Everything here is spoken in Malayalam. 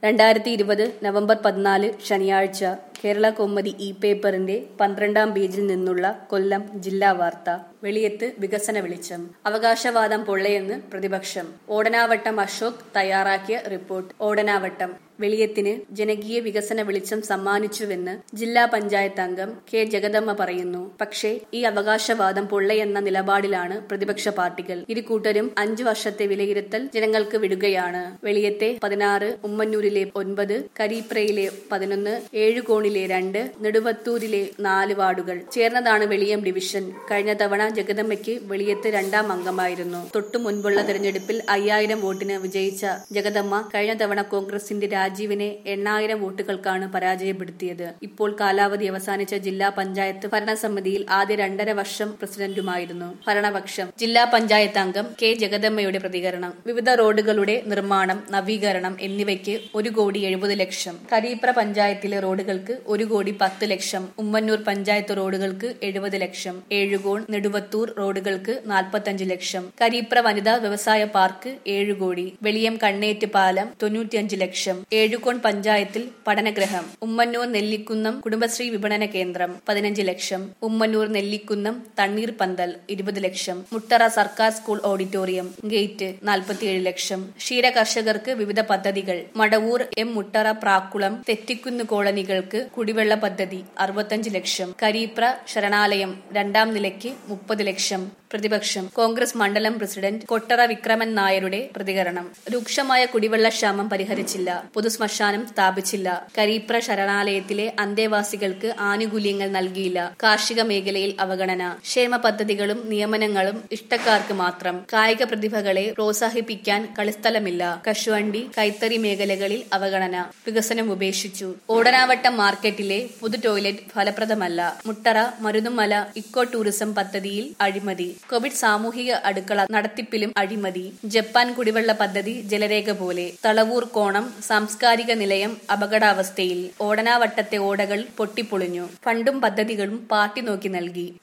രണ്ടായിരത്തി ഇരുപത് നവംബർ പതിനാല് ശനിയാഴ്ച കേരള കൗമുദി ഇ പേപ്പറിന്റെ പന്ത്രണ്ടാം പേജിൽ നിന്നുള്ള കൊല്ലം ജില്ലാ വാർത്ത വെളിയത്ത് വികസന വെളിച്ചം അവകാശവാദം പൊള്ളയെന്ന് പ്രതിപക്ഷം ഓടനാവട്ടം അശോക് തയ്യാറാക്കിയ റിപ്പോർട്ട് ഓടനാവട്ടം വെളിയത്തിന് ജനകീയ വികസന വെളിച്ചം സമ്മാനിച്ചുവെന്ന് ജില്ലാ പഞ്ചായത്ത് അംഗം കെ ജഗദമ്മ പറയുന്നു പക്ഷേ ഈ അവകാശവാദം പൊള്ളയെന്ന നിലപാടിലാണ് പ്രതിപക്ഷ പാർട്ടികൾ ഇരു കൂട്ടരും അഞ്ചു വർഷത്തെ വിലയിരുത്തൽ ജനങ്ങൾക്ക് വിടുകയാണ് വെളിയത്തെ പതിനാറ് ഉമ്മന്നൂരിലെ ഒൻപത് കരീപ്രയിലെ പതിനൊന്ന് ഏഴുകോണിലെ രണ്ട് നെടുവത്തൂരിലെ നാല് വാർഡുകൾ ചേർന്നതാണ് വെളിയം ഡിവിഷൻ കഴിഞ്ഞ തവണ ജഗദമ്മയ്ക്ക് വെളിയത്ത് രണ്ടാം അംഗമായിരുന്നു തൊട്ടു മുൻപുള്ള തെരഞ്ഞെടുപ്പിൽ അയ്യായിരം വോട്ടിന് വിജയിച്ച ജഗദമ്മ കഴിഞ്ഞ തവണ കോൺഗ്രസിന്റെ രാജീവിനെ എണ്ണായിരം വോട്ടുകൾക്കാണ് പരാജയപ്പെടുത്തിയത് ഇപ്പോൾ കാലാവധി അവസാനിച്ച ജില്ലാ പഞ്ചായത്ത് ഭരണസമിതിയിൽ ആദ്യ രണ്ടര വർഷം പ്രസിഡന്റുമായിരുന്നു ഭരണപക്ഷം ജില്ലാ പഞ്ചായത്ത് അംഗം കെ ജഗദമ്മയുടെ പ്രതികരണം വിവിധ റോഡുകളുടെ നിർമ്മാണം നവീകരണം എന്നിവയ്ക്ക് ഒരു കോടി എഴുപത് ലക്ഷം കരീപ്ര പഞ്ചായത്തിലെ റോഡുകൾക്ക് ഒരു കോടി പത്ത് ലക്ഷം ഉമ്മന്നൂർ പഞ്ചായത്ത് റോഡുകൾക്ക് എഴുപത് ലക്ഷം ഏഴുകോൺ നെടുവത്തൂർ റോഡുകൾക്ക് നാൽപ്പത്തഞ്ച് ലക്ഷം കരീപ്ര വനിതാ വ്യവസായ പാർക്ക് ഏഴു കോടി വെളിയം കണ്ണേറ്റ് പാലം തൊണ്ണൂറ്റിയഞ്ച് ലക്ഷം ഏഴുകോൺ പഞ്ചായത്തിൽ പഠനഗ്രഹം ഉമ്മന്നൂർ നെല്ലിക്കുന്നം കുടുംബശ്രീ വിപണന കേന്ദ്രം പതിനഞ്ച് ലക്ഷം ഉമ്മന്നൂർ നെല്ലിക്കുന്നം തണ്ണീർ പന്തൽ ഇരുപത് ലക്ഷം മുട്ടറ സർക്കാർ സ്കൂൾ ഓഡിറ്റോറിയം ഗേറ്റ് നാൽപ്പത്തിയേഴ് ലക്ഷം ക്ഷീര കർഷകർക്ക് വിവിധ പദ്ധതികൾ മടവൂർ എം മുട്ടറ പ്രാക്കുളം തെറ്റിക്കുന്ന് കോളനികൾക്ക് കുടിവെള്ള പദ്ധതി അറുപത്തഞ്ച് ലക്ഷം കരീപ്ര ശരണാലയം രണ്ടാം നിലയ്ക്ക് മുപ്പത് ലക്ഷം പ്രതിപക്ഷം കോൺഗ്രസ് മണ്ഡലം പ്രസിഡന്റ് കൊട്ടറ വിക്രമൻ നായരുടെ പ്രതികരണം രൂക്ഷമായ കുടിവെള്ള ക്ഷാമം പരിഹരിച്ചില്ല പൊതുശ്മശാനം സ്ഥാപിച്ചില്ല കരീപ്ര ശരണാലയത്തിലെ അന്തേവാസികൾക്ക് ആനുകൂല്യങ്ങൾ നൽകിയില്ല കാർഷിക മേഖലയിൽ അവഗണന ക്ഷേമ പദ്ധതികളും നിയമനങ്ങളും ഇഷ്ടക്കാർക്ക് മാത്രം കായിക പ്രതിഭകളെ പ്രോത്സാഹിപ്പിക്കാൻ കളിസ്ഥലമില്ല കശുവണ്ടി കൈത്തറി മേഖലകളിൽ അവഗണന വികസനം ഉപേക്ഷിച്ചു ഓടനാവട്ടം മാർക്കറ്റിലെ പൊതു ടോയ്ലറ്റ് ഫലപ്രദമല്ല മുട്ടറ മരുന്നുമല ഇക്കോ ടൂറിസം പദ്ധതിയിൽ അഴിമതി കോവിഡ് സാമൂഹിക അടുക്കള നടത്തിപ്പിലും അഴിമതി ജപ്പാൻ കുടിവെള്ള പദ്ധതി ജലരേഖ പോലെ തളവൂർ കോണം സാംസ്കാരിക നിലയം അപകടാവസ്ഥയിൽ ഓടനാവട്ടത്തെ ഓടകൾ പൊട്ടിപ്പൊളിഞ്ഞു ഫണ്ടും പദ്ധതികളും പാർട്ടി നോക്കി നൽകി